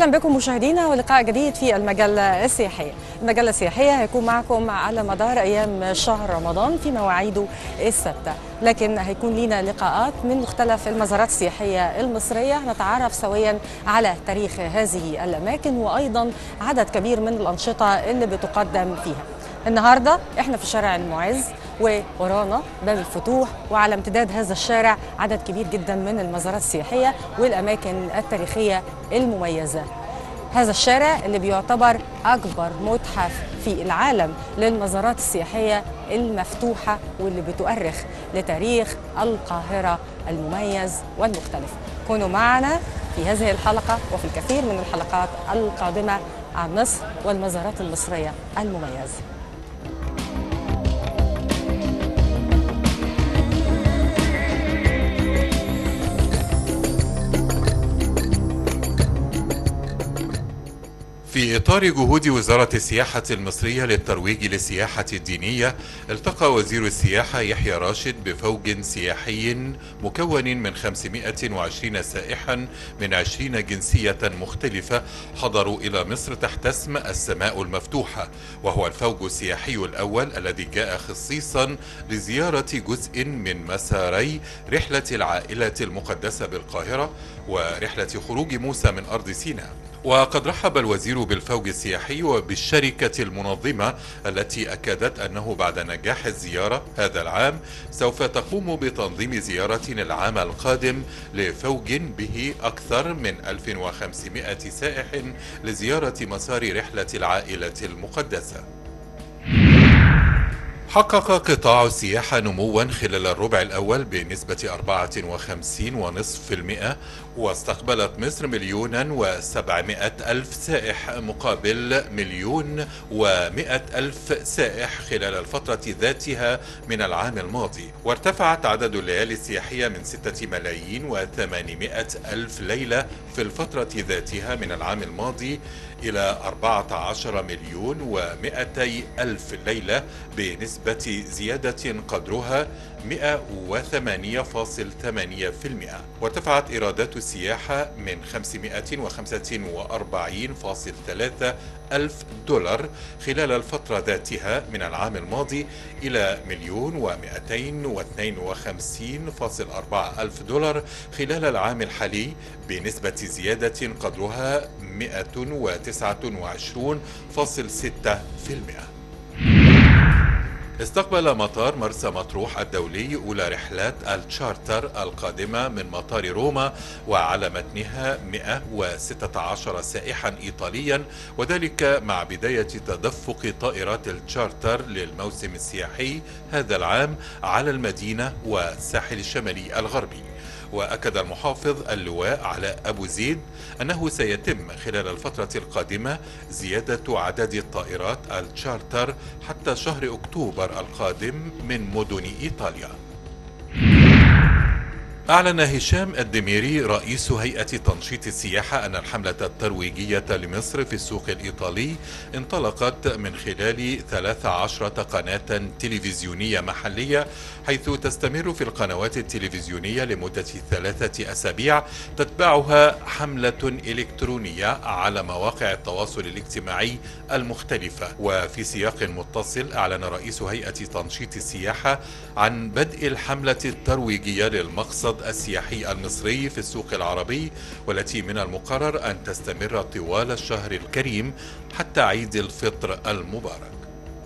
اهلا بكم مشاهدينا ولقاء جديد في المجله السياحيه. المجله السياحيه هيكون معكم على مدار ايام شهر رمضان في مواعيده الثابته، لكن هيكون لينا لقاءات من مختلف المزارات السياحيه المصريه نتعرف سويا على تاريخ هذه الاماكن وايضا عدد كبير من الانشطه اللي بتقدم فيها. النهارده احنا في شارع المعز وورانا باب الفتوح وعلى امتداد هذا الشارع عدد كبير جدا من المزارات السياحيه والاماكن التاريخيه المميزه. هذا الشارع اللي بيعتبر اكبر متحف في العالم للمزارات السياحيه المفتوحه واللي بتؤرخ لتاريخ القاهره المميز والمختلف. كونوا معنا في هذه الحلقه وفي الكثير من الحلقات القادمه عن مصر والمزارات المصريه المميزه. في إطار جهود وزارة السياحة المصرية للترويج للسياحة الدينية التقى وزير السياحة يحيى راشد بفوج سياحي مكون من 520 سائحا من 20 جنسية مختلفة حضروا إلى مصر تحت اسم السماء المفتوحة وهو الفوج السياحي الأول الذي جاء خصيصا لزيارة جزء من مساري رحلة العائلة المقدسة بالقاهرة ورحلة خروج موسى من أرض سيناء وقد رحب الوزير بالفوج السياحي وبالشركة المنظمة التي أكدت أنه بعد نجاح الزيارة هذا العام سوف تقوم بتنظيم زيارة العام القادم لفوج به أكثر من 1500 سائح لزيارة مسار رحلة العائلة المقدسة حقق قطاع السياحة نموا خلال الربع الأول بنسبة 54.5% واستقبلت مصر مليونا وسبعمائة ألف سائح مقابل مليون ومائة ألف سائح خلال الفترة ذاتها من العام الماضي وارتفعت عدد الليالي السياحية من ستة ملايين وثمانمائة ألف ليلة في الفترة ذاتها من العام الماضي إلى 14 مليون ومائتي ألف ليلة بنسبة زيادة قدرها 108.8% وارتفعت إيرادات السياحة من 545.3 ألف دولار خلال الفترة ذاتها من العام الماضي إلى مليون ومئتين واثنين وخمسين فاصل أربعة ألف دولار خلال العام الحالي بنسبة زيادة قدرها مئة وتسعة وعشرون فاصل ستة في المئة استقبل مطار مرسى مطروح الدولي أولى رحلات التشارتر القادمة من مطار روما وعلى متنها 116 سائحا إيطاليا وذلك مع بداية تدفق طائرات التشارتر للموسم السياحي هذا العام على المدينة والساحل الشمالي الغربي واكد المحافظ اللواء علاء ابو زيد انه سيتم خلال الفتره القادمه زياده عدد الطائرات التشارتر حتى شهر اكتوبر القادم من مدن ايطاليا أعلن هشام الدميري رئيس هيئة تنشيط السياحة أن الحملة الترويجية لمصر في السوق الإيطالي انطلقت من خلال 13 قناة تلفزيونية محلية حيث تستمر في القنوات التلفزيونية لمدة ثلاثة أسابيع تتبعها حملة إلكترونية على مواقع التواصل الاجتماعي المختلفة وفي سياق متصل أعلن رئيس هيئة تنشيط السياحة عن بدء الحملة الترويجية للمقصد السياحي المصري في السوق العربي والتي من المقرر أن تستمر طوال الشهر الكريم حتى عيد الفطر المبارك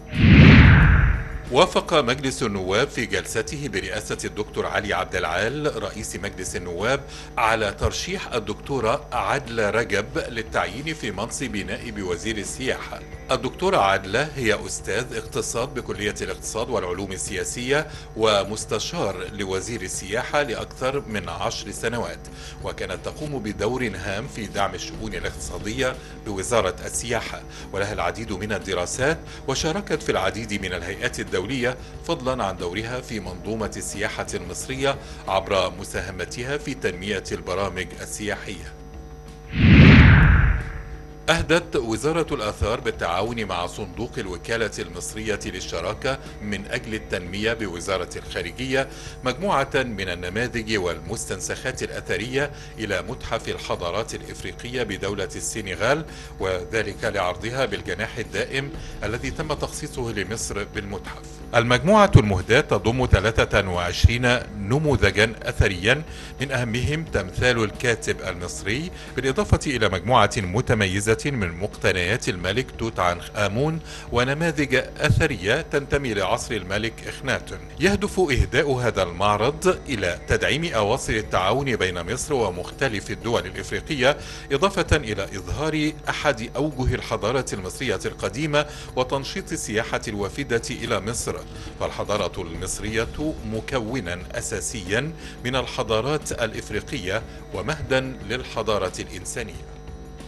وافق مجلس النواب في جلسته برئاسة الدكتور علي عبد العال رئيس مجلس النواب على ترشيح الدكتورة عدلة رجب للتعيين في منصب نائب وزير السياحة. الدكتورة عدلة هي أستاذ اقتصاد بكلية الاقتصاد والعلوم السياسية ومستشار لوزير السياحة لأكثر من عشر سنوات وكانت تقوم بدور هام في دعم الشؤون الاقتصادية بوزارة السياحة ولها العديد من الدراسات وشاركت في العديد من الهيئات الدولية الدولية فضلا عن دورها في منظومة السياحة المصرية عبر مساهمتها في تنمية البرامج السياحية أهدت وزارة الآثار بالتعاون مع صندوق الوكالة المصرية للشراكة من أجل التنمية بوزارة الخارجية مجموعة من النماذج والمستنسخات الأثرية إلى متحف الحضارات الإفريقية بدولة السنغال وذلك لعرضها بالجناح الدائم الذي تم تخصيصه لمصر بالمتحف المجموعة المهداة تضم 23 نموذجا أثريا من أهمهم تمثال الكاتب المصري بالإضافة إلى مجموعة متميزة من مقتنيات الملك توت عنخ آمون ونماذج أثرية تنتمي لعصر الملك إخناتون يهدف إهداء هذا المعرض إلى تدعيم أواصر التعاون بين مصر ومختلف الدول الإفريقية إضافة إلى إظهار أحد أوجه الحضارة المصرية القديمة وتنشيط السياحة الوافدة إلى مصر فالحضارة المصرية مكونا أساسيا من الحضارات الإفريقية ومهدا للحضارة الإنسانية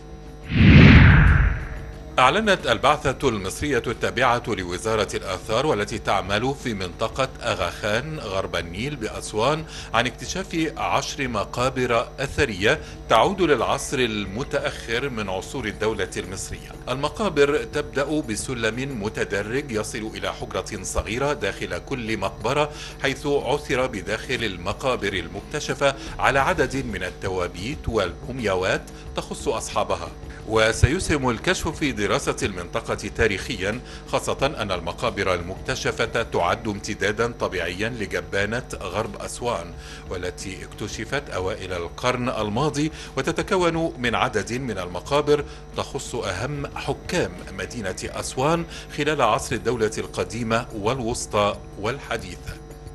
أعلنت البعثة المصرية التابعة لوزارة الآثار والتي تعمل في منطقة أغاخان غرب النيل بأسوان عن اكتشاف عشر مقابر أثرية تعود للعصر المتأخر من عصور الدولة المصرية المقابر تبدأ بسلم متدرج يصل إلى حجرة صغيرة داخل كل مقبرة حيث عثر بداخل المقابر المكتشفة على عدد من التوابيت والمومياوات تخص أصحابها وسيسهم الكشف في دراسة المنطقة تاريخيا خاصة أن المقابر المكتشفة تعد امتدادا طبيعيا لجبانة غرب أسوان والتي اكتشفت أوائل القرن الماضي وتتكون من عدد من المقابر تخص أهم حكام مدينة أسوان خلال عصر الدولة القديمة والوسطى والحديثة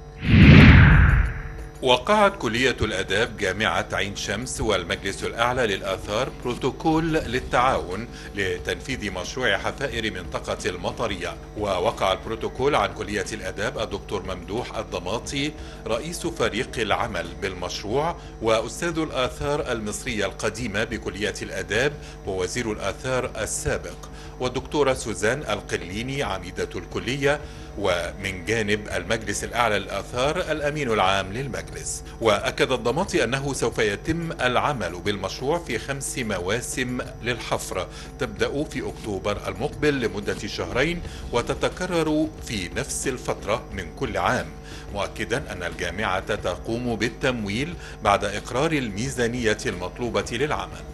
وقعت كلية الآداب جامعة عين شمس والمجلس الأعلى للآثار بروتوكول للتعاون لتنفيذ مشروع حفائر منطقة المطرية ووقع البروتوكول عن كلية الآداب الدكتور ممدوح الضماطي رئيس فريق العمل بالمشروع وأستاذ الآثار المصرية القديمة بكلية الآداب ووزير الآثار السابق والدكتورة سوزان القليني عميدة الكلية ومن جانب المجلس الأعلى للآثار الأمين العام للمجلس وأكد الضماطي أنه سوف يتم العمل بالمشروع في خمس مواسم للحفر تبدأ في أكتوبر المقبل لمدة شهرين وتتكرر في نفس الفترة من كل عام مؤكدا أن الجامعة تقوم بالتمويل بعد إقرار الميزانية المطلوبة للعمل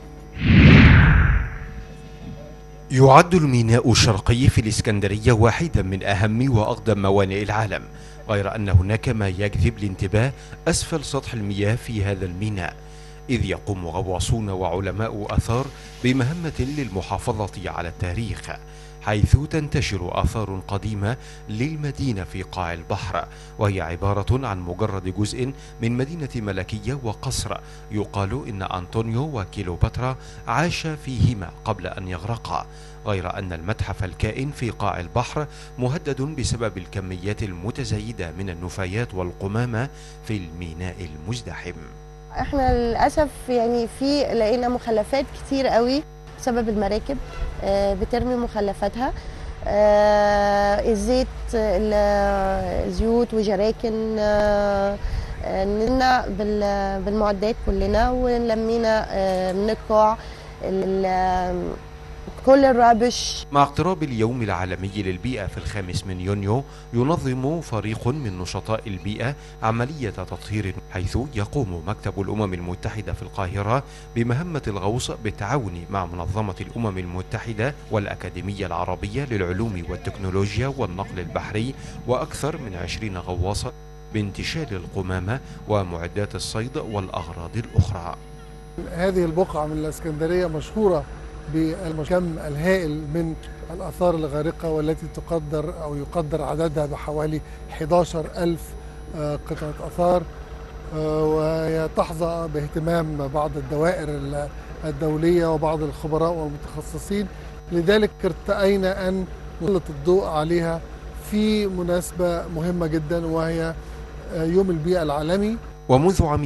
يعد الميناء الشرقي في الإسكندرية واحدا من أهم وأقدم موانئ العالم غير أن هناك ما يجذب الانتباه أسفل سطح المياه في هذا الميناء إذ يقوم غواصون وعلماء أثار بمهمة للمحافظة على التاريخ حيث تنتشر آثار قديمة للمدينة في قاع البحر وهي عبارة عن مجرد جزء من مدينة ملكية وقصر يقال إن أنطونيو وكيلوباترا عاش فيهما قبل أن يغرقا غير أن المتحف الكائن في قاع البحر مهدد بسبب الكميات المتزايدة من النفايات والقمامة في الميناء المزدحم احنا للاسف يعني في لقينا مخلفات كتير قوي بسبب المراكب آه، بترمي مخلفاتها آه، الزيت ال- الزيوت وجراكن آه، آه، نمنع بال- بالمعدات كلنا ولمينا آه، من القاع ال- كل الرابش مع اقتراب اليوم العالمي للبيئة في الخامس من يونيو ينظم فريق من نشطاء البيئة عملية تطهير حيث يقوم مكتب الأمم المتحدة في القاهرة بمهمة الغوص بالتعاون مع منظمة الأمم المتحدة والأكاديمية العربية للعلوم والتكنولوجيا والنقل البحري وأكثر من عشرين غواصة بانتشال القمامة ومعدات الصيد والأغراض الأخرى هذه البقعة من الإسكندرية مشهورة بالكم الهائل من الآثار الغارقة والتي تقدر أو يقدر عددها بحوالي 11 ألف آه، قطعة آثار آه، وهي تحظى باهتمام بعض الدوائر ال- الدولية وبعض الخبراء والمتخصصين لذلك ارتأينا أن نسلط الضوء عليها في مناسبة مهمة جدا وهي آه، يوم البيئة العالمي ومنذ عام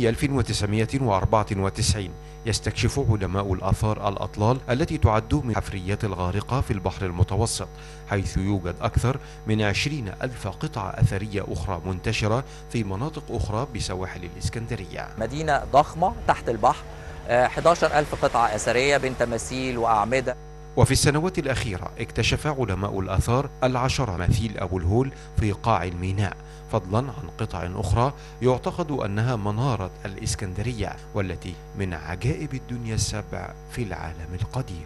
1994 يستكشف علماء الآثار الأطلال التي تعد من الحفريات الغارقة في البحر المتوسط حيث يوجد أكثر من 20 ألف قطعة أثرية أخرى منتشرة في مناطق أخرى بسواحل الإسكندرية مدينة ضخمة تحت البحر آه، 11000 قطعة أثرية بين تماثيل وأعمدة وفي السنوات الأخيرة اكتشف علماء الآثار العشر مثيل أبو الهول في قاع الميناء فضلا عن قطع أخرى يعتقد أنها منارة الإسكندرية والتي من عجائب الدنيا السبع في العالم القديم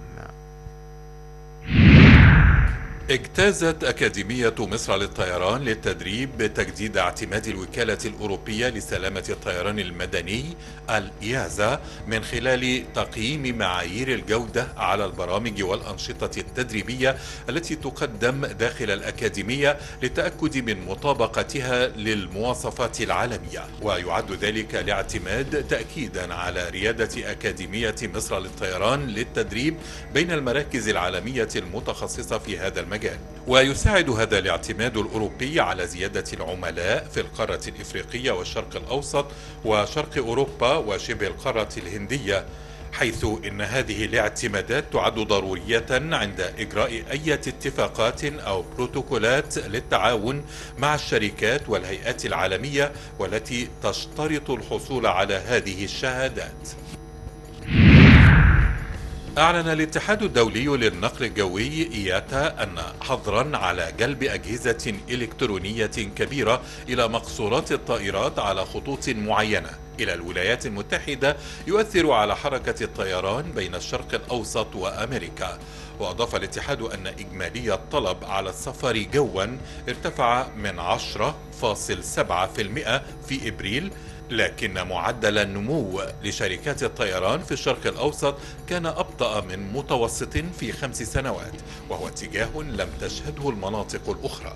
اجتازت أكاديمية مصر للطيران للتدريب بتجديد اعتماد الوكالة الأوروبية لسلامة الطيران المدني الإيازا من خلال تقييم معايير الجودة على البرامج والأنشطة التدريبية التي تقدم داخل الأكاديمية للتأكد من مطابقتها للمواصفات العالمية ويعد ذلك لاعتماد تأكيدا على ريادة أكاديمية مصر للطيران للتدريب بين المراكز العالمية المتخصصة في هذا المجال المجال ويساعد هذا الاعتماد الأوروبي على زيادة العملاء في القارة الإفريقية والشرق الأوسط وشرق أوروبا وشبه القارة الهندية حيث إن هذه الاعتمادات تعد ضرورية عند إجراء أي اتفاقات أو بروتوكولات للتعاون مع الشركات والهيئات العالمية والتي تشترط الحصول على هذه الشهادات أعلن الاتحاد الدولي للنقل الجوي إياتا أن حظرا على جلب أجهزة إلكترونية كبيرة إلى مقصورات الطائرات على خطوط معينة إلى الولايات المتحدة يؤثر على حركة الطيران بين الشرق الأوسط وأمريكا وأضاف الاتحاد أن إجمالي الطلب على السفر جوا ارتفع من 10.7% في إبريل لكن معدل النمو لشركات الطيران في الشرق الأوسط كان أبطأ من متوسط في خمس سنوات وهو اتجاه لم تشهده المناطق الأخرى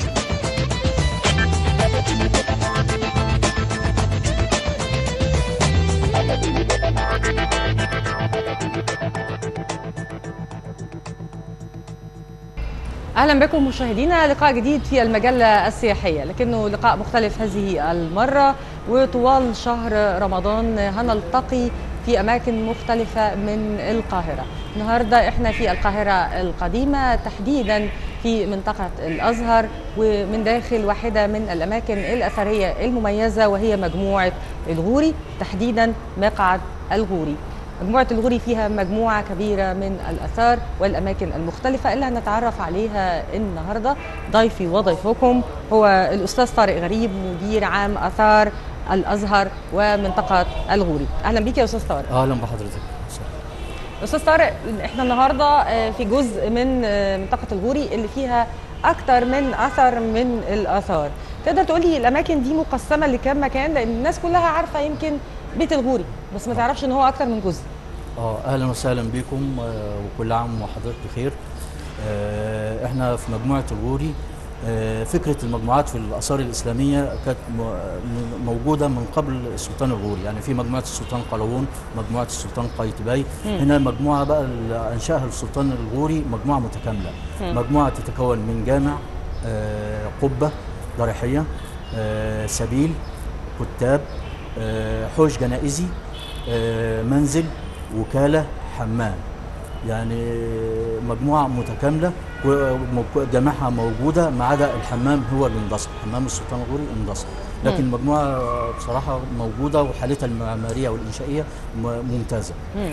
اهلا بكم مشاهدينا لقاء جديد في المجله السياحيه لكنه لقاء مختلف هذه المره وطوال شهر رمضان هنلتقي في اماكن مختلفه من القاهره النهارده احنا في القاهره القديمه تحديدا في منطقه الازهر ومن داخل واحده من الاماكن الاثريه المميزه وهي مجموعه الغوري تحديدا مقعد الغوري مجموعة الغوري فيها مجموعة كبيرة من الآثار والأماكن المختلفة اللي هنتعرف عليها النهاردة ضيفي وضيفكم هو الأستاذ طارق غريب مدير عام آثار الأزهر ومنطقة الغوري أهلا بيك يا أستاذ طارق اهلا بحضرتك أستاذ طارق احنا النهاردة في جزء من منطقة الغوري اللي فيها أكتر من أثر من الآثار تقدر تقولي الأماكن دي مقسمة لكام مكان لأن الناس كلها عارفة يمكن بيت الغوري بس ما تعرفش ان هو اكتر من جزء اه اهلا وسهلا بكم آه، وكل عام وحضرتك بخير آه، احنا في مجموعه الغوري آه، فكره المجموعات في الاثار الاسلاميه كانت م- موجوده من قبل السلطان الغوري يعني في مجموعه السلطان قلاوون مجموعه السلطان قايتباي هنا مجموعه بقى اللي انشاها السلطان الغوري مجموعه متكامله مجموعه تتكون من جامع آه، قبه ضريحيه آه، سبيل كتاب آه، حوش جنائزي آه، منزل وكالة حمام يعني مجموعة متكاملة وجميعها موجودة ما عدا الحمام هو اللي اندثر حمام السلطان الغوري اندثر لكن المجموعة بصراحة موجودة وحالتها المعمارية والإنشائية م- ممتازة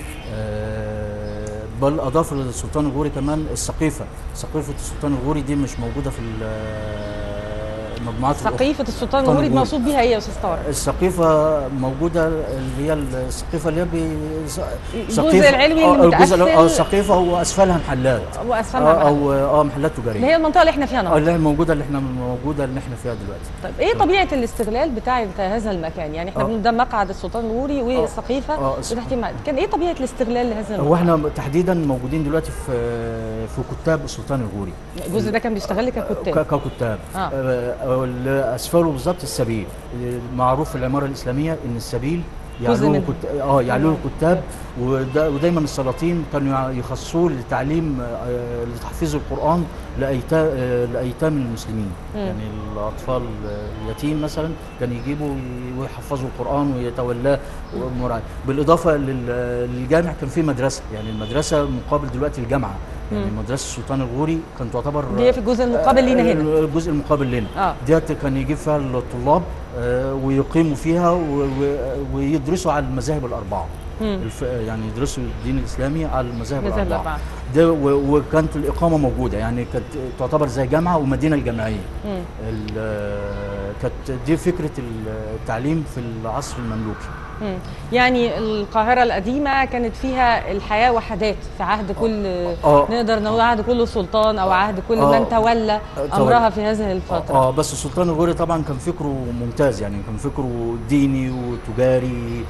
آه، بل أضاف للسلطان الغوري كمان السقيفة سقيفة السلطان الغوري دي مش موجودة في ال- المجموعات الأخرى. سقيفة السلطان السلطان الغوري الغوري. مقصود بيها ايه يا استاذ طارق؟ السقيفة موجودة اللي هي السقيفة اللي هي بي- الجزء العلوي آه، الجزء المتقفل. اه السقيفة واسفلها محلات واسفلها آه، محل. او اه محلات اللي تجارية هي المنطقة اللي احنا فيها اه النهارده اللي هي موجودة اللي احنا موجودة اللي احنا فيها دلوقتي طيب ايه طبيعة الاستغلال بتاع هذا المكان؟ يعني احنا آه. بنقول ده مقعد السلطان الغوري والسقيفة آه، وتحتيه مقعد. كان ايه طبيعة الاستغلال لهذا هو المكان؟ احنا تحديدا موجودين دلوقتي في في كتاب السلطان الغوري الجزء ده كان بيشتغل ك- ككتاب ككتاب آه. آه، اللي اسفله بالظبط السبيل معروف في العماره الاسلاميه ان السبيل جزء يعلوه منه. كت... اه يعلوه الكتاب ودا... ودايما السلاطين كانوا يع- يخصوه لتعليم آه، لتحفيظ القران لأيتا... آه، لايتام المسلمين يعني الاطفال آه، اليتيم مثلا كان يجيبوا وي- ويحفظوا القران ويتولاه ومراعي بالاضافه لل... للجامع كان في مدرسه يعني المدرسه مقابل دلوقتي الجامعه يعني مدرسه السلطان الغوري كانت تعتبر دي في الجزء المقابل لينا هنا الجزء المقابل لنا آه. ديت كان يجيب فيها الطلاب آه، ويقيموا فيها و- و- ويدرسوا على المذاهب الاربعه مم. الف... يعني يدرسوا الدين الاسلامي على المذاهب مذهب الاربعه الأربعة. ده و... وكانت الاقامه موجوده يعني كانت تعتبر زي جامعه ومدينه الجامعيه مم. ال- كانت دي فكره التعليم في العصر المملوكي مم. يعني القاهرة القديمة كانت فيها الحياة وحدات في عهد كل آه. نقدر نقول عهد كل سلطان أو عهد كل آه. من تولى آه، أمرها تولى. في هذه الفترة اه بس السلطان الغوري طبعا كان فكره ممتاز يعني كان فكره ديني وتجاري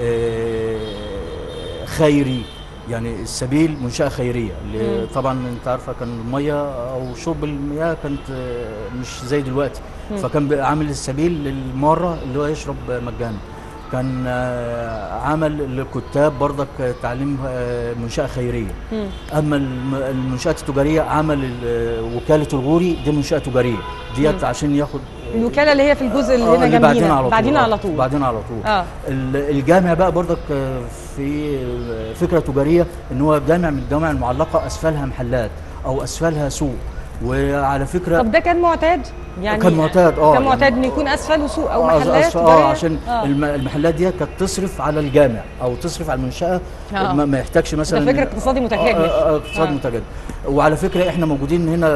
آه، خيري يعني السبيل منشأة خيرية اللي مم. طبعا انت عارفة كان المية او شرب المياه كانت آه، مش زي دلوقتي مم. فكان بقى عامل السبيل للمارة اللي هو يشرب مجانا كان آه، عمل للكتاب برضك آه، تعليم آه، منشأة خيرية مم. اما الم- المنشات التجاريه عمل ال- وكاله الغوري دي منشاه تجاريه ديت عشان ياخد الوكالة اللي هي في الجزء اللي آه، هنا اللي بعدين جنبينا على طول بعدين آه، على طول بعدين على طول اه ال- الجامع بقى برضك آه، في فكره تجاريه ان هو جامع من الجوامع المعلقه اسفلها محلات او اسفلها سوق وعلى فكره طب ده كان معتاد يعني كان معتاد، آه، كان معتاد يعني- انه يكون اسفله سوق او آه، محلات أسف- اه تجارية؟ عشان آه. الم- المحلات دي كانت تصرف على الجامع او تصرف على المنشاه آه. ما, ما يحتاجش مثلا فكر اقتصادي متكامل. آه، آه، آه، اقتصاد آه. متكامل وعلى فكره احنا موجودين هنا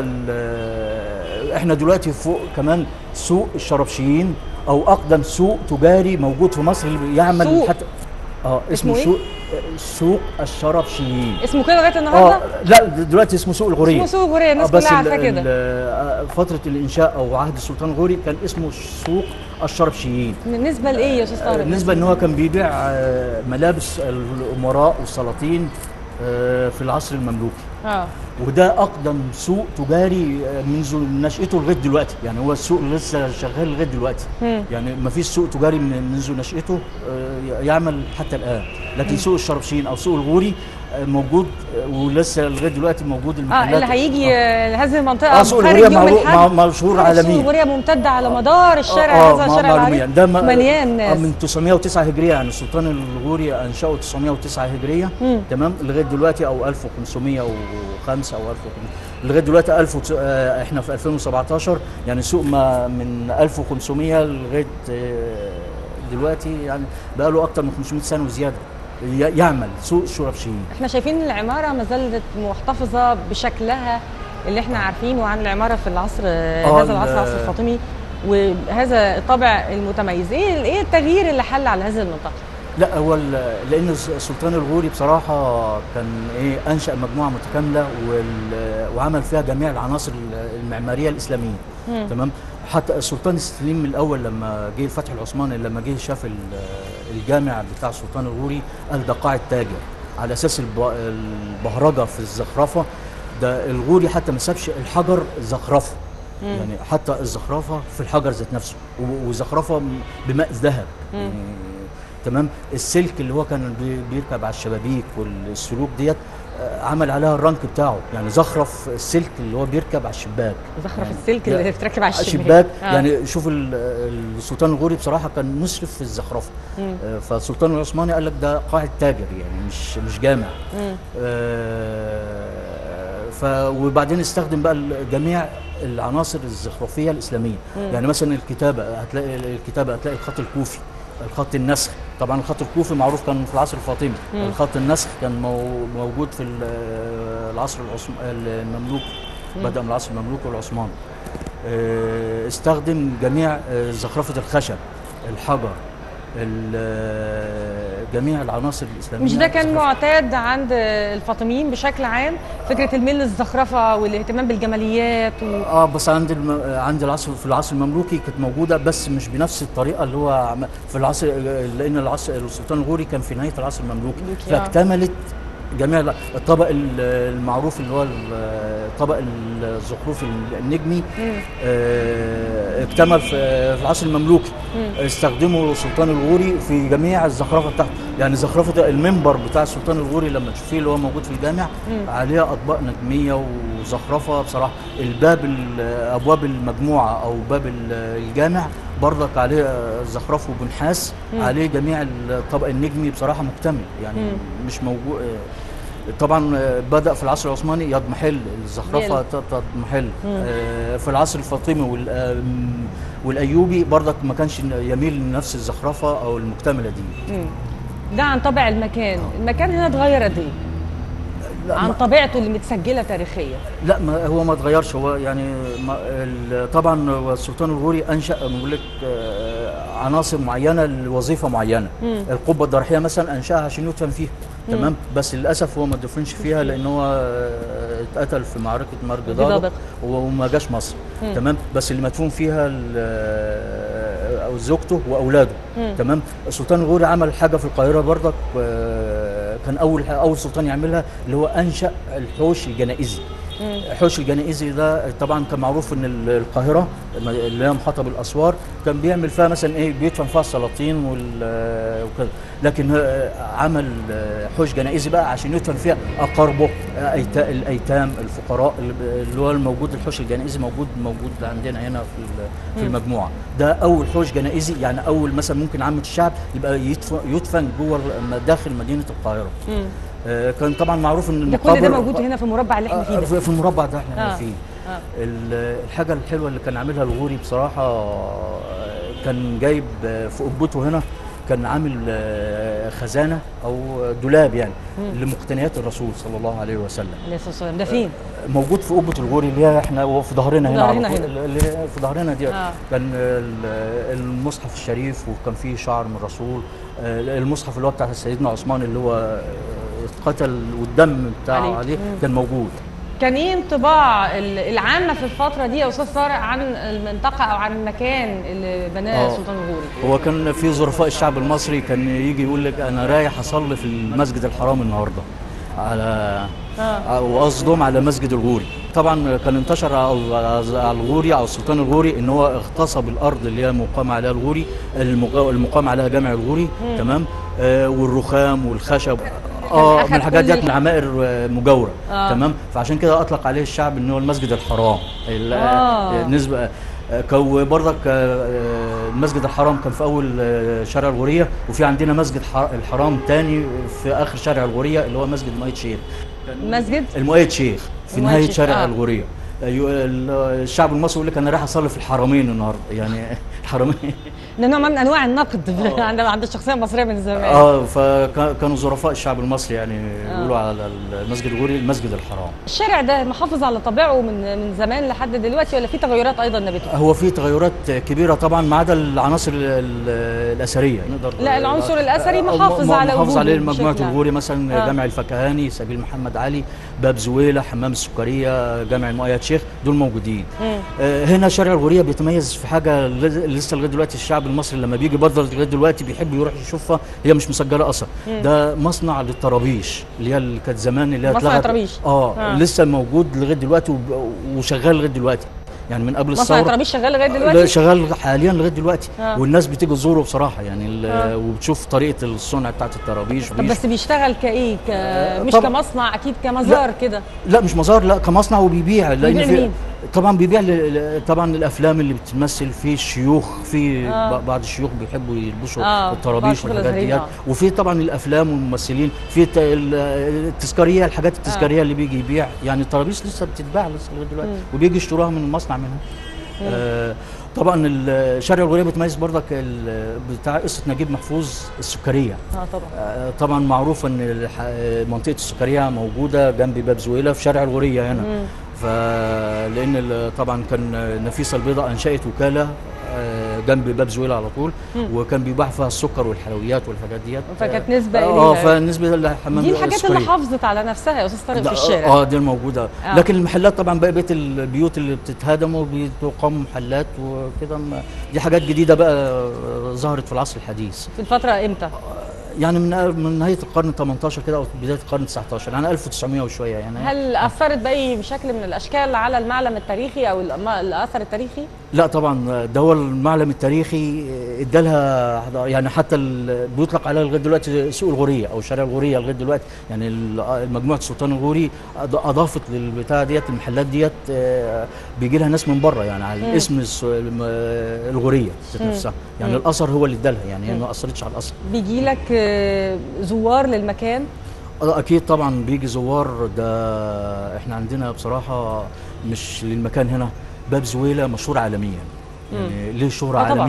ال- احنا دلوقتي فوق كمان سوق الشربشيين او اقدم سوق تجاري موجود في مصر اللي يعمل سوق. حتى اه اسمه اسمه إيه؟ سوق سوق الشربشيين اسمه كده لغايه النهارده؟ اه لا دلوقتي اسمه سوق الغوريه اسمه سوق غورية الناس آه، بس كلها عارفاه ال- كده ال- فتره الانشاء او عهد السلطان الغوري كان اسمه سوق الشربشيين بالنسبه لايه يا استاذ طارق؟ بالنسبه ان هو كان بيبيع آه، ملابس الامراء والسلاطين آه، في العصر المملوكي اه وده اقدم سوق تجاري آه، منذ نشاته لغايه دلوقتي يعني هو السوق لسه شغال لغايه دلوقتي مم. يعني ما فيش سوق تجاري من- منذ نشاته آه، يعمل حتى الان لكن سوق الشربشين او سوق الغوري آه، موجود آه، ولسه لغايه دلوقتي موجود اه المحلات اللي هيجي آه. آه، هذه المنطقه اه سوق خارج الغوريه يوم معروف- الحد مع- مشهور سوق عالميا الغورية ممتدة على مدار الشارع آه، هذا مع- الشارع معلوميا. العريض ده م- مليان آه، ناس من 909 هجريه يعني السلطان الغوري انشاه 909 هجريه مم. تمام لغايه دلوقتي او 1505 او 1500 لغايه دلوقتي 1000 وتس- آه، احنا في 2017 يعني سوق ما من 1500 لغايه آه، دلوقتي يعني بقى له اكتر من 500 سنه وزياده ي- يعمل سوق الشربشيين احنا شايفين العمارة ما زالت محتفظة بشكلها اللي احنا عارفينه عن العمارة في العصر آه، هذا العصر ال- العصر الفاطمي وهذا الطابع المتميز ايه ايه التغيير اللي حل على هذه المنطقة؟ لا هو ال- لان الس- السلطان الغوري بصراحه كان ايه انشا مجموعه متكامله وال- وعمل فيها جميع العناصر ال- المعماريه الاسلاميه مم. تمام حتى السلطان السليم الاول لما جه الفتح العثماني لما جه شاف ال- الجامع بتاع السلطان الغوري قال ده قاعه تاجر على اساس الب- البهرجه في الزخرفه ده الغوري حتى ما سابش الحجر زخرفه يعني حتى الزخرفه في الحجر ذات نفسه و- وزخرفه م- بماء ذهب يعني تمام السلك اللي هو كان بي- بيركب على الشبابيك والسلوك ديت آه، عمل عليها الرنك بتاعه يعني زخرف السلك اللي هو بيركب على الشباك زخرف يعني السلك لا، اللي بتركب على الشباك الشباك آه. يعني شوف ال- السلطان الغوري بصراحه كان مسرف في الزخرفه مم. آه، فالسلطان العثماني قال لك ده قاعد تاجر يعني مش مش جامع مم. آه، ف وبعدين استخدم بقى ال- جميع العناصر الزخرفيه الاسلاميه مم. يعني مثلا الكتابه هتلاقي الكتابه هتلاقي الخط الكوفي الخط النسخ طبعا الخط الكوفي معروف كان في العصر الفاطمي مم. الخط النسخ كان مو- موجود في ال- العصر العثم- المملوكي مم. بدا من العصر المملوكي والعثماني آه، استخدم جميع آه، زخرفه الخشب الحجر ال- آه، جميع العناصر الاسلاميه مش ده كان زخرفة. معتاد عند الفاطميين بشكل عام فكرة الميل الزخرفة والاهتمام بالجماليات و... اه بس عند الم... عند العصر في العصر المملوكي كانت موجوده بس مش بنفس الطريقه اللي هو عم- في العصر لان العصر السلطان الغوري كان في نهايه العصر المملوكي المملوكي، آه. فاكتملت جميع ال- الطبق ال- المعروف اللي هو ال- طبق الزخرف النجمي مم. آه، اكتمل في في العصر المملوكي مم. استخدمه السلطان الغوري في جميع الزخرفه بتاعته يعني زخرفه المنبر بتاع السلطان الغوري لما تشوفيه اللي هو موجود في الجامع مم. عليها اطباق نجميه وزخرفه بصراحه الباب ال- ابواب المجموعه او باب ال- الجامع برضك عليه زخرفه بنحاس مم. عليه جميع الطبق النجمي بصراحه مكتمل يعني مم. مش موجود طبعا بدا في العصر العثماني يضمحل الزخرفه يل. ت- تضمحل مم. آه، في العصر الفاطمي وال- آم، والايوبي برضك ما كانش يميل لنفس الزخرفه او المكتمله دي مم. ده عن طبع المكان المكان هنا اتغير قد ايه لا عن ما- طبيعته اللي متسجله تاريخيا لا ما هو ما اتغيرش هو يعني ما ال- طبعا هو السلطان الغوري انشا بقول لك آه، عناصر معينه لوظيفه معينه مم. القبه الضريحيه مثلا انشاها عشان يدفن فيها تمام بس للاسف هو ما دفنش فيها لان هو آه، اتقتل في معركه مرج ضابق. ضابق وما جاش مصر مم. تمام بس اللي مدفون فيها ال- او زوجته واولاده مم. تمام السلطان الغوري عمل حاجه في القاهره برضك آه، كان اول اول سلطان يعملها اللي هو انشا الحوش الجنائزي مم. الحوش الجنائزي ده طبعا كان معروف ان ال- القاهره اللي هي محاطه بالاسوار كان بيعمل فيها مثلا ايه بيدفن فيها السلاطين وال- وكده لكن آه، عمل آه، حوش جنائزي بقى عشان يدفن فيها اقاربه آه، أيتا- الايتام الفقراء اللي ب- اللي هو الموجود الحوش الجنائزي موجود موجود عندنا هنا في ال- في المجموعه ده اول حوش جنائزي يعني اول مثلا ممكن عامه الشعب يبقى يدفن يدفن جوه ال- داخل مدينه القاهره مم. آه، كان طبعا معروف ان ده كل ده المقابر- موجود هنا في المربع اللي احنا فيه آه، ده في في المربع ده احنا آه. فيه آه. ال- الحاجه الحلوه اللي كان عاملها الغوري بصراحه آه، كان جايب آه، في قبته هنا كان عامل آه، خزانه او دولاب يعني لمقتنيات الرسول صلى الله عليه وسلم عليه الصلاه والسلام ده فين؟ موجود في قبه الغوري اللي هي احنا هو في ظهرنا هنا على ظهرنا طول، هنا. اللي هي في ظهرنا دي آه. كان ال- المصحف الشريف وكان فيه شعر من الرسول آه، المصحف اللي هو بتاع سيدنا عثمان اللي هو آه، اتقتل والدم بتاعه عليه. عليه مم. كان موجود كان ايه انطباع ال- العامه في الفتره دي يا استاذ طارق عن المنطقه او عن المكان اللي بناه آه. السلطان الغوري؟ هو كان في ظرفاء الشعب المصري كان يجي يقول لك انا رايح اصلي في المسجد الحرام النهارده على آه. وقصدهم على مسجد الغوري طبعا كان انتشر على على الغوري او السلطان الغوري ان هو اغتصب الارض اللي هي مقام عليها الغوري المق- المقام عليها جامع الغوري تمام آه والرخام والخشب اه أخد من الحاجات كل ديت من عمائر آه، مجاوره آه. تمام فعشان كده اطلق عليه الشعب ان هو المسجد الحرام ال- آه. نسبه كان برضك آه، المسجد الحرام كان في اول آه، شارع الغوريه وفي عندنا مسجد ح- الحرام تاني في اخر شارع الغوريه اللي هو مسجد مؤيد شيخ مسجد المؤيد شيخ في المؤيد نهايه شيخ، شارع آه. الغوريه أيوة، ال- الشعب المصري يقول لك انا رايح اصلي في الحرمين النهارده يعني الحرمين ده نوع من انواع النقد عند عند الشخصيه المصريه من زمان اه فكانوا ظرفاء الشعب المصري يعني يقولوا على المسجد الغوري المسجد الحرام الشارع ده محافظ على طبيعه من من زمان لحد دلوقتي ولا في تغيرات ايضا نبته؟ هو في تغيرات كبيره طبعا ما عدا العناصر ال- ال- الاثريه نقدر لا، العنصر الأثري آه، محافظ م- على محافظ وجوده عليه مجموعه بشكل عام. الغوري مثلا آه. جامع الفكهاني سبيل محمد علي باب زويله حمام السكريه جامع المؤيد شيخ دول موجودين مم. آه، هنا شارع الغوريه بيتميز في حاجه ل- لسه لغايه دلوقتي الشعب المصري لما بيجي برضه لغايه دلوقتي بيحب يروح يشوفها هي مش مسجله اصلا ده مصنع للطرابيش اللي هي اللي كانت زمان اللي هي مصنع اتلغت. الطرابيش. اه, آه. لسه موجود لغايه دلوقتي وب- وشغال لغايه دلوقتي يعني من قبل مصنع الثوره الطرابيش شغال لغايه لا دلوقتي؟ شغال حاليا لغايه دلوقتي آه. والناس بتيجي تزوره بصراحه يعني ال- آه. وبتشوف طريقه الصنع بتاعت الطرابيش طب بس بيشتغل كايه؟ ك... مش طبعا. كمصنع اكيد كمزار كده لا مش مزار لا كمصنع وبيبيع لان بيبيع في لمين؟ طبعا بيبيع ل- ل- طبعا الافلام اللي بتمثل في الشيوخ في آه. ب- بعض الشيوخ بيحبوا يلبسوا آه، بعض الطرابيش الشيوخ والحاجات الأزهريين، ديت وفي طبعا الافلام والممثلين في الت- ال- التذكاريه الحاجات التذكاريه اللي بيجي يبيع يعني الطرابيش لسه بتتباع لسه لغايه دلوقتي وبيجي يشتروها من المصنع منها آه طبعا ال- شارع الغوريه بيتميز برضك ال- بتاع قصه نجيب محفوظ السكريه اه طبعا آه، طبعا معروف ان الح- منطقه السكريه موجوده جنب باب زويله في شارع الغوريه هنا فلان ال- طبعا كان نفيسه البيضاء انشات وكاله آه، جنب باب زويله على طول وكان بيباع فيها السكر والحلويات والحاجات ديت فكانت نسبة اه إليها. فنسبه للحمام دي الحاجات اللي السكرية. حافظت على نفسها يا استاذ طارق في لا، الشارع اه دي الموجوده آه. آه. لكن المحلات طبعا بقى بقيه البيوت اللي بتتهدم وبتقام محلات وكده ما- دي حاجات جديده بقى آه، ظهرت في العصر الحديث في الفتره امتى؟ يعني من من نهايه القرن 18 كده او بدايه القرن 19 يعني 1900 وشويه يعني هل اثرت باي بشكل من الاشكال على المعلم التاريخي او الم- الاثر التاريخي؟ لا طبعا ده هو المعلم التاريخي ادالها يعني حتى ال- بيطلق عليها لغايه دلوقتي سوق الغوريه او شارع الغوريه لغايه دلوقتي يعني ال- مجموعه سلطان الغوري أض- اضافت للبتاع ديت المحلات ديت آه، بيجي لها ناس من بره يعني على اسم الس- الم- الغوريه ذات نفسها يعني الاثر هو اللي ادالها يعني هي ما اثرتش على الاثر بيجي لك آه، زوار للمكان آه، اكيد طبعا بيجي زوار ده احنا عندنا بصراحه مش للمكان هنا باب زويله مشهور عالميا يعني ليه شهرة آه طبعاً. عالمية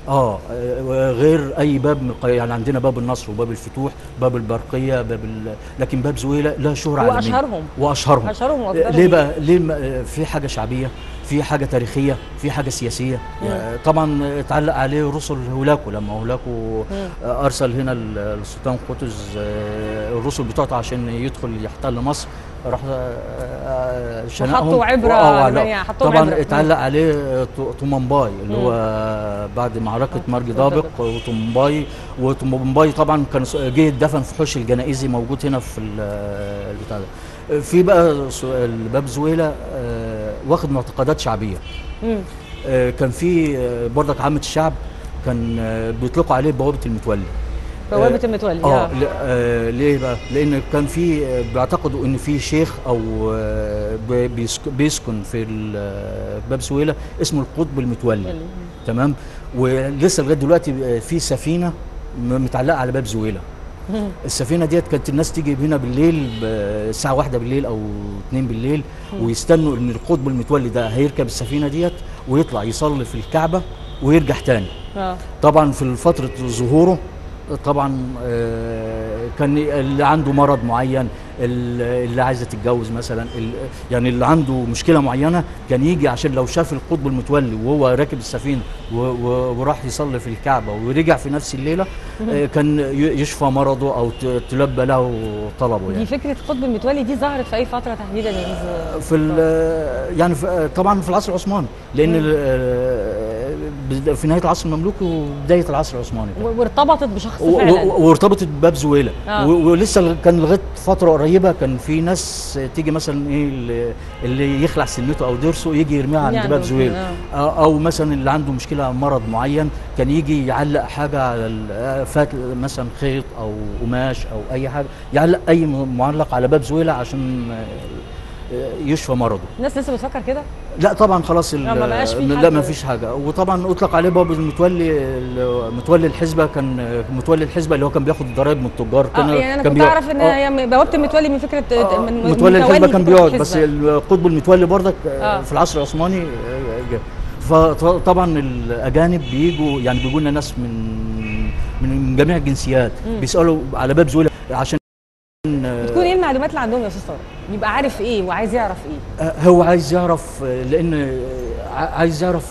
اه آه، غير اي باب من القاهره يعني عندنا باب النصر وباب الفتوح باب البرقيه باب ال... لكن باب زويله له شهره عالميه واشهرهم واشهرهم اشهرهم آه، واكثرهم ليه بقى ليه الم- آه، في حاجه شعبيه في حاجه تاريخيه في حاجه سياسيه آه، طبعا اتعلق عليه رسل هولاكو لما هولاكو آه، ارسل هنا ال- السلطان قطز آه، الرسل بتوعته عشان يدخل يحتل مصر راح آه، آه، شنقهم وحطوا عبرة وآه، علمانية، لا. حطوهم طبعا عبرة. اتعلق عليه آه، ط- طومنباي اللي هو بعد معركه مرج دابق وطومنباي وطومنباي طبعا كان س- جه اتدفن في حوش الجنائزي موجود هنا في ال- البتاع ده في بقى س- الباب زويله آه، واخد معتقدات شعبيه مم. آه، كان في آه، برضك عامه الشعب كان آه، بيطلقوا عليه بوابه المتولي بوابه المتولي اه آه. ل- آه، ليه بقى؟ لان كان في آه، بيعتقدوا ان في شيخ او آه، بي- بيسك- بيسكن في ال- آه، باب سويله اسمه القطب المتولي تمام ولسه لغايه دلوقتي آه، في سفينه م- متعلقه على باب زويله السفينه ديت كانت الناس تيجي هنا بالليل ب- الساعه واحدة بالليل او اتنين بالليل ويستنوا ان القطب المتولي ده هيركب السفينه ديت ويطلع يصلي في الكعبه ويرجع تاني اه طبعا في فترة ظهوره طبعا آه، كان اللي عنده مرض معين ال- اللي عايزه تتجوز مثلا ال- يعني اللي عنده مشكله معينه كان يجي عشان لو شاف القطب المتولي وهو راكب السفينه و- و- وراح يصلي في الكعبه ورجع في نفس الليله آه، كان ي- يشفى مرضه او ت- تلبى له طلبه دي يعني فكره قطب المتولي دي ظهرت في اي فتره تحديدا يا أستاذ في ال- يعني في طبعا في العصر العثماني لان ال- في نهايه العصر المملوكي وبدايه العصر العثماني و- وارتبطت بشخص و- فعلا و- وارتبطت بباب زويله آه. و- ولسه كان لغايه فتره قريبه كان في ناس تيجي مثلا ايه اللي- اللي يخلع سنته او ضرسه يجي يرميها عند يعني باب زويله آه. أو- او مثلا اللي عنده مشكله مرض معين كان يجي يعلق حاجه على ال- فات مثلا خيط او قماش او اي حاجه يعلق اي م- معلق على باب زويله عشان آه، يشفى مرضه الناس لسه بتفكر كده لا طبعا خلاص ال- لا، ما بقاش في لا حد. ما فيش حاجه وطبعا اطلق عليه باب المتولي ال- متولي الحزبه كان متولي الحزبه اللي هو كان بياخد الضرايب من التجار اه كان يعني انا كان كنت بيقعد- اعرف ان آه، هي بوابه المتولي من فكره آه، من متولي الحزبه كان فكرة بيقعد بس الحزبة. القطب المتولي برضك آه. آه. في العصر العثماني آه، جه. فطبعا الاجانب بيجوا يعني بيجوا لنا ناس من من جميع الجنسيات بيسالوا على باب زويله عشان بتكون ايه المعلومات اللي عندهم يا استاذ طارق؟ يبقى عارف ايه وعايز يعرف ايه آه، هو عايز يعرف آه، لان آه، ع- عايز يعرف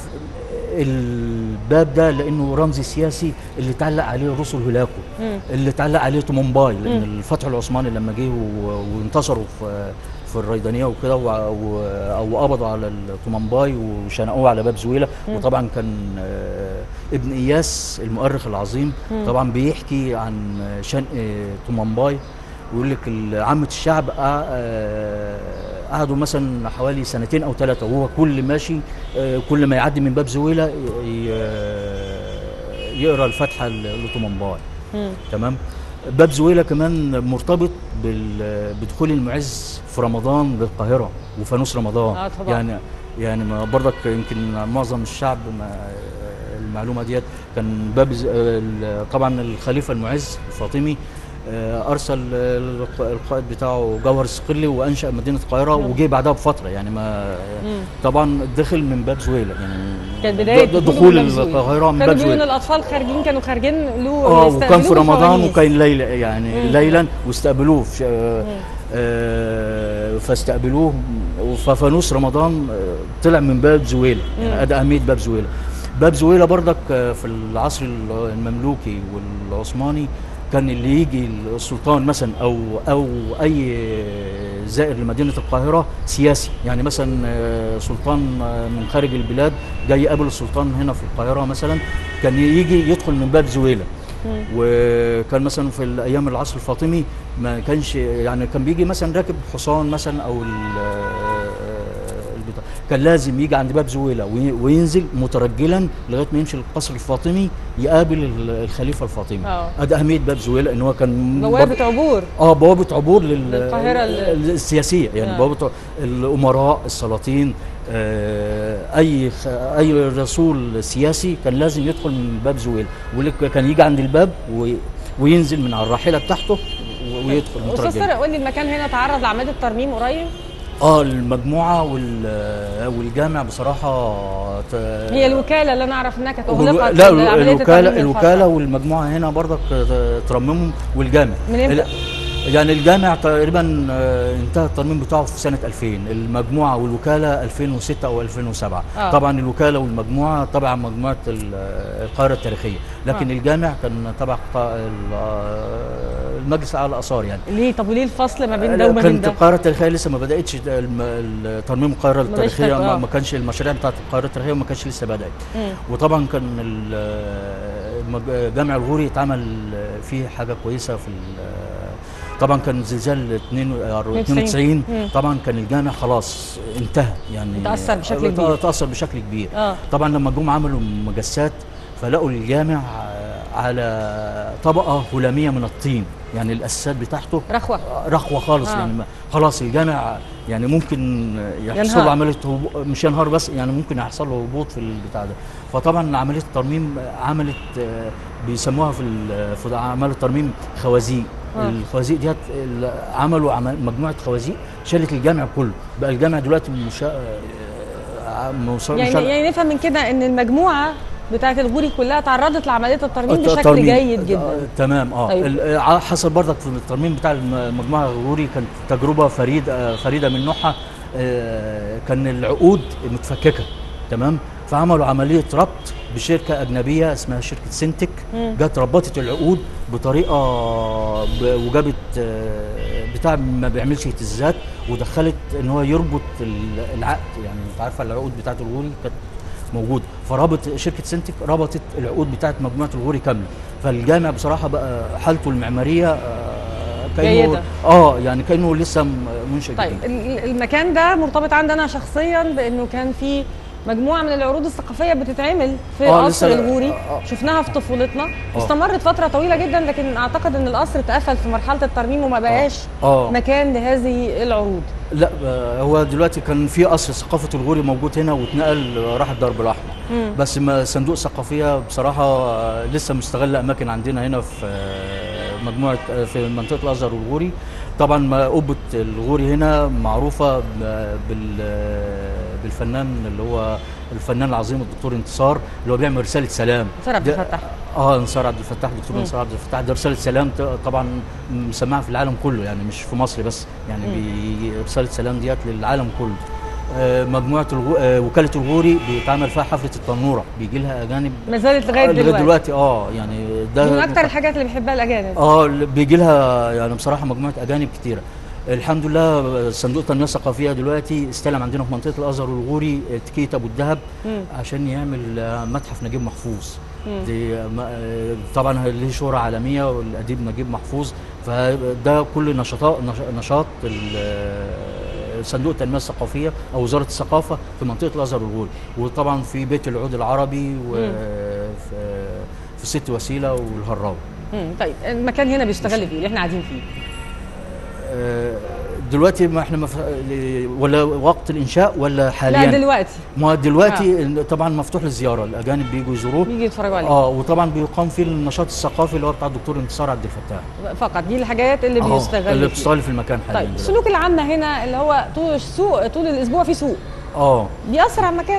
الباب ده لانه رمز سياسي اللي اتعلق عليه رسل هولاكو اللي اتعلق عليه تومنباي لان الفتح العثماني لما جه و- وانتصروا في في الريدانيه وكده و- و- او قبضوا على الطومنباي وشنقوه على باب زويله وطبعا كان آه، ابن اياس المؤرخ العظيم طبعا بيحكي عن شنق آه، طومنباي ويقول لك ال- عامه الشعب قع- آه، قعدوا مثلا حوالي سنتين او ثلاثه وهو كل ماشي آه، كل ما يعدي من باب زويله ي- ي- يقرا الفاتحه ل- لطومنباي تمام باب زويله كمان مرتبط بال- بدخول المعز في رمضان للقاهره وفانوس رمضان آه طبعا. يعني يعني ما برضك يمكن معظم الشعب ما المعلومه ديت كان باب ز- ال- طبعا الخليفه المعز الفاطمي آه، ارسل الق- القائد بتاعه جوهر الصقلي وانشا مدينه القاهره وجه بعدها بفتره يعني ما طبعا دخل من باب زويله يعني كانت بدايه د- دخوله دخول من باب زويل. القاهره من كانوا باب بيقولوا ان زويله الاطفال خارجين كانوا خارجين له اه وكان في يستقبلوه رمضان بفوانيس. وكان ليلة يعني ليلا واستقبلوه في آه، آه فاستقبلوه ففانوس رمضان آه، طلع من باب زويله يعني ادي اهميه باب زويله باب زويله برضك آه، في العصر المملوكي والعثماني كان اللي يجي السلطان مثلا او او اي زائر لمدينه القاهره سياسي يعني مثلا آه، سلطان آه، من خارج البلاد جاي يقابل السلطان هنا في القاهره مثلا كان يجي يدخل من باب زويله وكان مثلا في الايام العصر الفاطمي ما كانش يعني كان بيجي مثلا راكب حصان مثلا او ال- البتاع كان لازم يجي عند باب زويله وي- وينزل مترجلا لغايه ما يمشي القصر الفاطمي يقابل ال- الخليفه الفاطمي آه. ادي اهميه باب زويله ان هو كان بوابه عبور اه بوابه عبور لل... للقاهرة ال- السياسيه يعني آه. بوابه الامراء السلاطين آه اي خ... اي رسول سياسي كان لازم يدخل من باب زويل ولك كان يجي عند الباب و... وينزل من على الراحله بتاعته و- ويدخل استاذ مترجل طارق قول لي المكان هنا تعرض لعمليه ترميم قريب اه المجموعه وال- والجامع بصراحه ت- هي الوكاله اللي انا اعرف انها كانت والو- اغلقت لا عملية الوكاله الترميم الوكاله الخاصة. والمجموعه هنا برضك ت- ترممهم والجامع من امتى؟ ال- يعني الجامع تقريبا آه، انتهى الترميم بتاعه في سنه 2000 المجموعه والوكاله 2006 او 2007 آه. طبعا الوكاله والمجموعه تبع مجموعه ال- القاهره التاريخيه لكن آه. الجامع كان تبع قا- ال- آه، المجلس الاعلى للاثار يعني ليه طب وليه الفصل ما بين ده وما بين كانت ده؟ القاهره التاريخيه لسه ما بداتش الم- الترميم القاهره ما التاريخيه بدأتش ما آه. ما كانش المشاريع بتاعت القاهره التاريخيه ما كانش لسه بدات مم. وطبعا كان ال- المج- جامع الغوري اتعمل فيه حاجه كويسه في ال- طبعا كان زلزال 92 92 مم. طبعا كان الجامع خلاص انتهى يعني تأثر بشكل كبير. تاثر بشكل كبير اه طبعا لما جم عملوا مجسات فلقوا الجامع على طبقه هلاميه من الطين يعني الاساسات بتاعته رخوه رخوه خالص آه. يعني ما- خلاص الجامع يعني ممكن يحصل ينهار. له عمليه هبو- مش ينهار بس يعني ممكن يحصل له هبوط في البتاع ده فطبعا عمليه الترميم عملت آه، بيسموها في ال- في اعمال الترميم خوازيق آه. الخوازيق ديت ال- عملوا عمل- مجموعه خوازيق شالت الجامع كله بقى الجامع دلوقتي مشا... آه، موصل يعني مشا- يعني نفهم من كده ان المجموعه بتاعت الغوري كلها تعرضت لعمليه الترميم الت- بشكل الترميم. جيد جدا آه، تمام اه طيب. ال- آه، حصل برضك في الترميم بتاع الم- المجموعه الغوري كانت تجربه فريده آه، فريده من نوعها آه، كان العقود متفككه تمام فعملوا عمليه ربط بشركه اجنبيه اسمها شركه سنتك مم. جت ربطت العقود بطريقه ب- وجابت آه، بتاع ما بيعملش اهتزازات ودخلت ان هو يربط ال- العقد يعني انت عارفه العقود بتاعت الغوري كانت موجود فرابط شركه سنتك ربطت العقود بتاعت مجموعه الغوري كامله فالجامع بصراحه بقى حالته المعماريه آه، كانه جيدة. اه يعني كانه لسه م- منشئ طيب جديد ال- المكان ده مرتبط عندنا شخصيا بانه كان في مجموعه من العروض الثقافيه بتتعمل في آه، قصر لسه- الغوري آه، آه. شفناها في طفولتنا واستمرت فتره طويله جدا لكن اعتقد ان القصر اتقفل في مرحله الترميم وما بقاش اه مكان لهذه العروض لا آه، هو دلوقتي كان في قصر ثقافه الغوري موجود هنا واتنقل آه، راح الدرب الاحمر مم. بس ما صندوق ثقافيه بصراحه آه، لسه مستغل اماكن عندنا هنا في آه، مجموعه آه، في منطقه الازهر والغوري طبعا ما قبه الغوري هنا معروفه ب- بال آه، بالفنان اللي هو الفنان العظيم الدكتور انتصار اللي هو بيعمل رساله سلام نصر عبد ده- الفتاح اه انصار عبد الفتاح دكتور مم. انصار عبد الفتاح ده رساله سلام ت- طبعا مسمعه في العالم كله يعني مش في مصر بس يعني بي رساله سلام ديت للعالم كله آه مجموعه الغو... آه وكاله الغوري بيتعمل فيها حفله التنوره بيجي لها اجانب ما زالت لغايه آه، دلوقتي دلوقتي اه يعني ده من اكتر الحاجات اللي بيحبها الاجانب اه بيجي لها يعني بصراحه مجموعه اجانب كتيره الحمد لله صندوق التنميه الثقافيه دلوقتي استلم عندنا في منطقه الازهر والغوري تكيه ابو الدهب مم. عشان يعمل آه، متحف نجيب محفوظ مم. دي م- آه، طبعا ليه شهره عالميه والاديب نجيب محفوظ فده كل نشاطات نش- نشاط ال- آه، صندوق التنميه الثقافيه او وزاره الثقافه في منطقه الازهر والغوري وطبعا في بيت العود العربي وفي في ست وسيله والهراوي مم. طيب المكان هنا بيشتغل فيه اللي احنا قاعدين فيه آه، دلوقتي ما احنا مف... ولا وقت الانشاء ولا حاليا لا دلوقتي ما دلوقتي طبعا مفتوح للزياره الاجانب بيجوا يزوروه بيجي يتفرجوا عليه اه وطبعا بيقام فيه النشاط الثقافي اللي هو بتاع الدكتور انتصار عبد الفتاح فقط دي الحاجات اللي آه، بيشتغل اللي فيه. بتشتغل في المكان حاليا طيب دلوقتي. السلوك العامة هنا اللي هو طول السوق طول الأسبوع في سوق اه بيأثر على المكان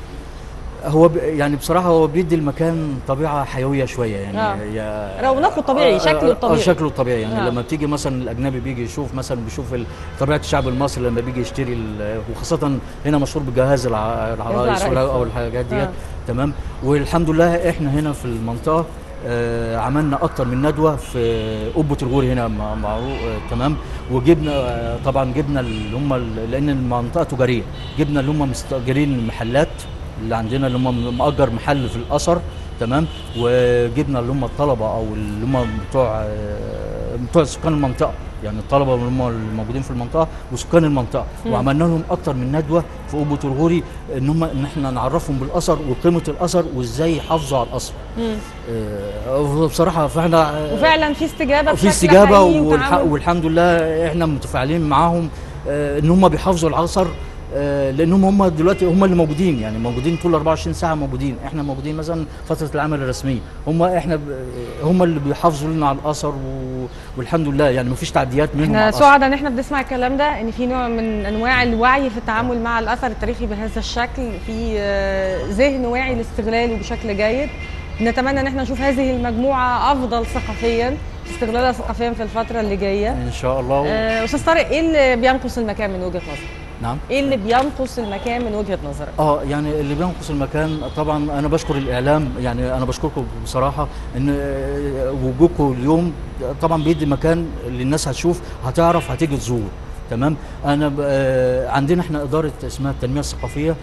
هو ب... يعني بصراحه هو بيدي المكان طبيعه حيويه شويه يعني آه. يا... رونقه الطبيعي، آه، شكله آه، الطبيعي. آه شكله الطبيعي يعني آه. لما بتيجي مثلا الاجنبي بيجي يشوف مثلا بيشوف ال- طبيعه الشعب المصري لما بيجي يشتري ال- وخاصه هنا مشهور بجهاز الع- العرايس العرايس. ولا- او الحاجات ديت آه. تمام والحمد لله احنا هنا في المنطقه آه عملنا اكتر من ندوه في قبه الغور هنا مع- معروف آه تمام وجبنا آه طبعا جبنا اللي هم ال- لان المنطقه تجاريه جبنا اللي هم مستاجرين المحلات اللي عندنا اللي هم مأجر محل في الأثر تمام وجبنا اللي هم الطلبة أو اللي هم بتوع آه، بتوع سكان المنطقة يعني الطلبة اللي هم الموجودين في المنطقة وسكان المنطقة وعملنا لهم أكتر من ندوة في أبو الغوري إن هم إن إحنا نعرفهم بالأثر وقيمة الأثر وإزاي يحافظوا على الأثر مم. آه، بصراحة فإحنا آه، وفعلا في استجابة في بشكل استجابه حقيقي والح... وتعامل. والحمد لله احنا متفاعلين معاهم آه، ان هم بيحافظوا العصر آه، لانهم هم دلوقتي هم اللي موجودين يعني موجودين طول 24 ساعه موجودين احنا موجودين مثلا فتره العمل الرسميه هم احنا ب- هم اللي بيحافظوا لنا على الاثر و- والحمد لله يعني مفيش تعديات منهم على احنا الأثر. سعداء ان احنا بنسمع الكلام ده ان في نوع من انواع الوعي في التعامل مع الاثر التاريخي بهذا الشكل في آه، ذهن واعي لاستغلاله بشكل جيد نتمنى ان احنا نشوف هذه المجموعه افضل ثقافيا في استغلالها ثقافيا في الفتره اللي جايه ان شاء الله و... آه، استاذ طارق ايه اللي بينقص المكان من وجهه نظرك نعم ايه اللي بينقص المكان من وجهه نظرك اه يعني اللي بينقص المكان طبعا انا بشكر الاعلام يعني انا بشكركم بصراحه ان آه، وجودكم اليوم طبعا بيدي مكان اللي الناس هتشوف هتعرف هتيجي تزور تمام انا ب- آه، عندنا احنا اداره اسمها التنميه الثقافيه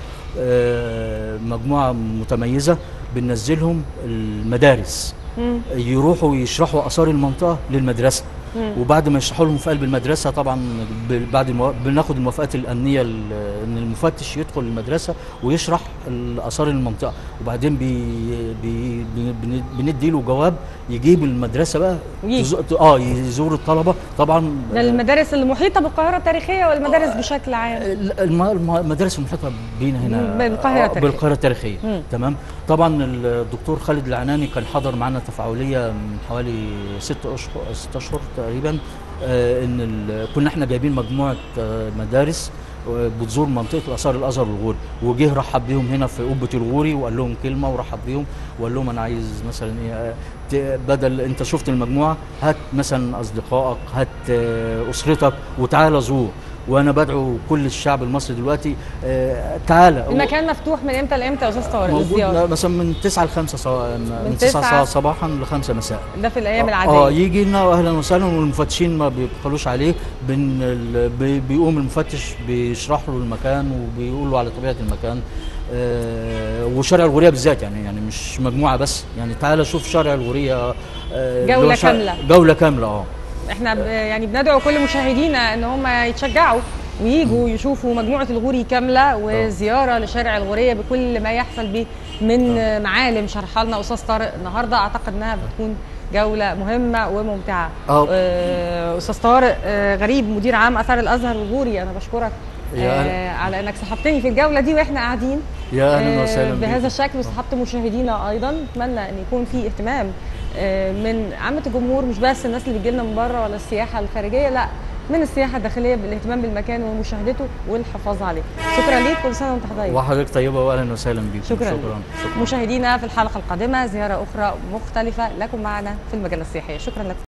آه، مجموعه متميزه بننزلهم المدارس مم. يروحوا يشرحوا اثار المنطقه للمدرسه مم. وبعد ما يشرحوا لهم في قلب المدرسه طبعا ب- بعد المو... بناخد الموافقات الامنيه ال- ان المفتش يدخل المدرسه ويشرح اثار المنطقه وبعدين بي... بي... بي... بن- بندي له جواب يجيب المدرسه بقى ويجي. تز... اه يزور الطلبه طبعا ده المدارس المحيطه بالقاهره التاريخيه والمدارس بشكل عام الم- الم- المدارس المحيطه بينا هنا بالقاهرة آه، التاريخية. بالقاهره التاريخيه مم. تمام طبعا الدكتور خالد العناني كان حضر معنا تفاعليه من حوالي ست اشهر ست اشهر تقريبا آه، ان ال- كنا احنا جايبين مجموعه آه، مدارس آه، بتزور منطقه الاثار الازهر والغوري وجه رحب بيهم هنا في قبه الغوري وقال لهم كلمه ورحب بيهم وقال لهم انا عايز مثلا ايه آه، ت- بدل انت شفت المجموعه هات مثلا اصدقائك هات آه، اسرتك وتعالى زور وانا بدعو كل الشعب المصري دلوقتي آه، تعالى المكان مفتوح من امتى لامتى يا استاذ طارق موجود للزياره مثلا من 9 ل 5 صبا... من تسعة 9 صباحا ل 5 مساء ده في الايام العاديه اه يجي لنا اهلا وسهلا والمفتشين ما بيبخلوش عليه بن... ال- بي... بيقوم المفتش بيشرح له المكان وبيقول له على طبيعه المكان آه وشارع الغوريه بالذات يعني يعني مش مجموعه بس يعني تعالى شوف شارع الغوريه آه اللي هو جولة شارع- كاملة. جوله كامله اه احنا ب- يعني بندعو كل مشاهدينا ان هم يتشجعوا ويجوا يشوفوا مجموعه الغوري كامله وزياره لشارع الغوريه بكل ما يحصل به من معالم شرحها لنا استاذ طارق النهارده اعتقد انها بتكون جوله مهمه وممتعه آه. آه، استاذ طارق آه، غريب مدير عام اثار الازهر الغوري انا بشكرك يا أهلا. آه، على انك صحبتني في الجوله دي واحنا قاعدين يا اهلا آه، وسهلا بهذا بيك. الشكل وصحبت مشاهدينا ايضا اتمنى ان يكون في اهتمام آه، من عامه الجمهور مش بس الناس اللي بتجي لنا من بره ولا السياحه الخارجيه لا من السياحه الداخليه بالاهتمام بالمكان ومشاهدته والحفاظ عليه شكرا ليك كل سنه وانت طيب وحضرتك طيبه واهلا وسهلا بيك شكراً. شكرا, شكرا. مشاهدينا في الحلقه القادمه زياره اخرى مختلفه لكم معنا في المجله السياحيه شكرا لكم